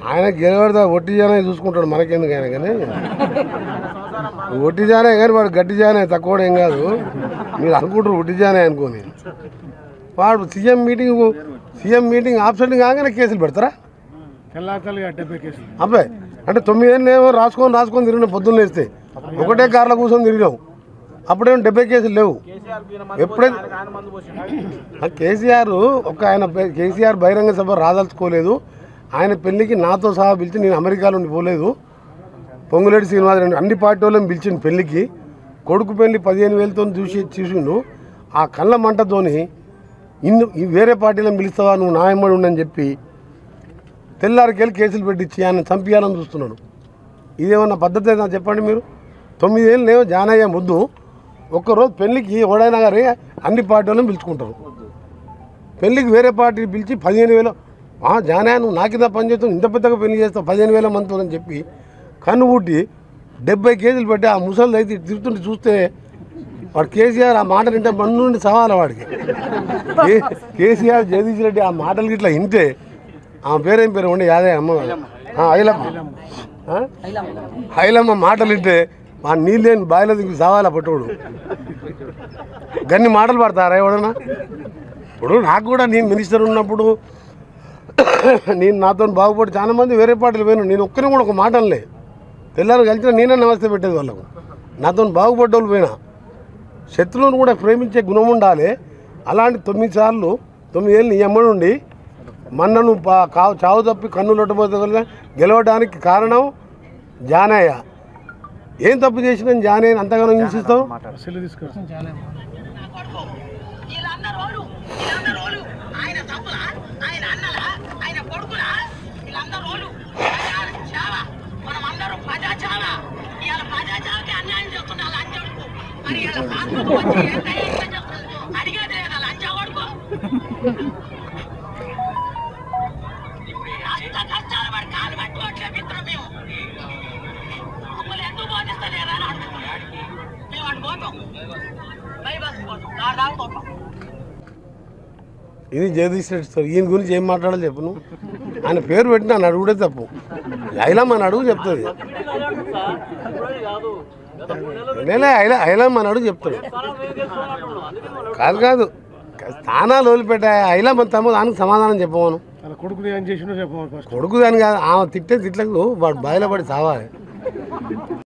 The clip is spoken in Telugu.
ఆయన గెలవడదా ఒట్టి జానే చూసుకుంటాడు మనకెందుకు ఆయన కానీ ఒట్టి జానే కానీ వాడు గట్టి జానే తక్కువ ఏం కాదు మీరు అనుకుంటారు ఒట్టి జానే అనుకోని వాడు CM meeting CM meeting absent కాగానే కేసులు పెడతారా తెల్లాకలుగా డెబ్బై కేసులు అబ్బాయి అంటే తొమ్మిది ఏళ్ళు ఏమో రాసుకొని రాసుకొని తిరిగినాం పొద్దున్న లేస్తే ఒకటే కార్లో కూర్చొని తిరిగినాం అప్పుడేమో డెబ్బై కేసులు లేవు ఎప్పుడైతే ఆ కేసీఆర్ ఒక ఆయన పే- కేసీఆర్ బహిరంగ సభ రాదలుచుకోలేదు ఆయన పెళ్లికి నాతో సహా పిలిచి నేను అమెరికాలో ఉండి పోలేదు పొంగులేటి శ్రీనివాసరెడ్డి అన్ని పార్టీ వాళ్ళని పిలిచిన పెళ్లికి కొడుకు పెళ్లి పదిహేను వేలతో చూసి చూసిండు ఆ కళ్ళ మంటతోని ఇన్ని ఈ వేరే పార్టీలను పిలుస్తావా నువ్వు నా ఎమ్మడి ఉండని చెప్పి తెల్లారికెళ్ళి కేసులు పెట్టించి ఆయన చంపించాలని చూస్తున్నాడు ఇదేమన్నా పద్ధతి ఏదైనా చెప్పండి మీరు తొమ్మిది ఏళ్ళు లేవో జానయ్య ముద్దు ఒక్కరోజు పెళ్లికి ఎవడైనా గారి అన్ని పార్టీ వాళ్ళని పిలుచుకుంటారు పెళ్లికి వేరే పార్టీ పిలిచి పదిహేను వేలు ఆ జానయ్య నువ్వు నా కింద పని చేస్తావు ఇంత పెద్దగా పెళ్లి చేస్తావు పదిహేను వేల మందితో అని చెప్పి కన్ను పుట్టి డెబ్బై కేజీలు పెట్టి ఆ ముసలి అయితే తిరుగుతుంటే చూస్తే వాడు కేసీఆర్ ఆ మాట వింటే మన నుండి సవాల వాడికి కే- కేసీఆర్ జగదీష్ రెడ్డి ఆ మాటలు ఇట్లా వింటే ఆమె పేరేం పేరు ఉండే యాదే అమ్మ ఆ, ఐలమ్మ ఆ? ఐలమ్మ మాటలు వింటే మా నీళ్ళేని బాయిలో దిగి సవాల పట్టుకోడు గన్ని మాటలు పడతారా ఎవడన్నా ఇప్పుడు నాకు కూడా నేను మినిస్టర్ ఉన్నప్పుడు నేను నాతో బాగుపడి చాలా మంది వేరే పార్టీలు పోయినా నేను ఒక్కరిని కూడా ఒక మాట అనలే తెల్లారు కలిసిన నేనే నమస్తే పెట్టేది వాళ్ళకు నాతో బాగుపడ్డోళ్ళు పోయినా శత్రువులను కూడా ప్రేమించే గుణం ఉండాలి అలాంటి తొమ్మిది సార్లు తొమ్మిది ఏళ్ళు నీ అమ్మ నుండి మన్నను పా- కావు చావు తప్పి కన్ను లొట్టబోతే గెలవడానికి కారణం జానయ్య ఏం తప్పు చేసిన జానయ్యని అంతగానో హింసిస్తావు సెల్లు తీసుకొచ్చి వీళ్ళందరూ వాళ్ళు వీళ్ళందరూ వాళ్ళు ఆయన తమ్ములా ఆయన అన్నలా ఆయన కొడుకులా వీళ్ళందరూ వాళ్ళు ప్రజా చావ మనం అందరం ప్రజా చావ ఇవాళ ప్రజా చావకి అన్యాయం చేస్తున్నా లంచ కొడుకు మరి ఇలా పాత్రకు వచ్చి ఎంత ఎంత చేస్తున్నారు? అడిగేది లేదా లంచ కొడుకు అంత కష్టాలు పడి కాలు పట్టుకోవట్లే మిత్రం మేము మమ్మల్ని ఎందుకు బోధిస్తలేరా అని అడుగుతున్నాం మేము అటు పోతాం బైబస్ పోతాం దారి దాగుతుంటాం ఇది జగదీష్ రెడ్డి స్టోరీ ఈయన గురించి ఏం మాట్లాడాలి చెప్పు నువ్వు ఆయన పేరు పెట్టి నన్ను అడుగుడే తప్పు ఐలమ్మ అని అడుగు చెప్తుంది నేనే ఐల ఐలమ్మ అని అడుగు చెప్తాడు కాదు కాదు స్థానాలు వదిలిపెట్ట ఐలమ్మ తమ్మ దానికి సమాధానం చెప్పమను వాళ్ళ కొడుకుని ఏం చేసిండో చెప్పవాలి ఫస్ట్ కొడుకు దాని కాదు ఆమె తిట్టే తిట్లకు వాడు బాయిలో పడి సావాలి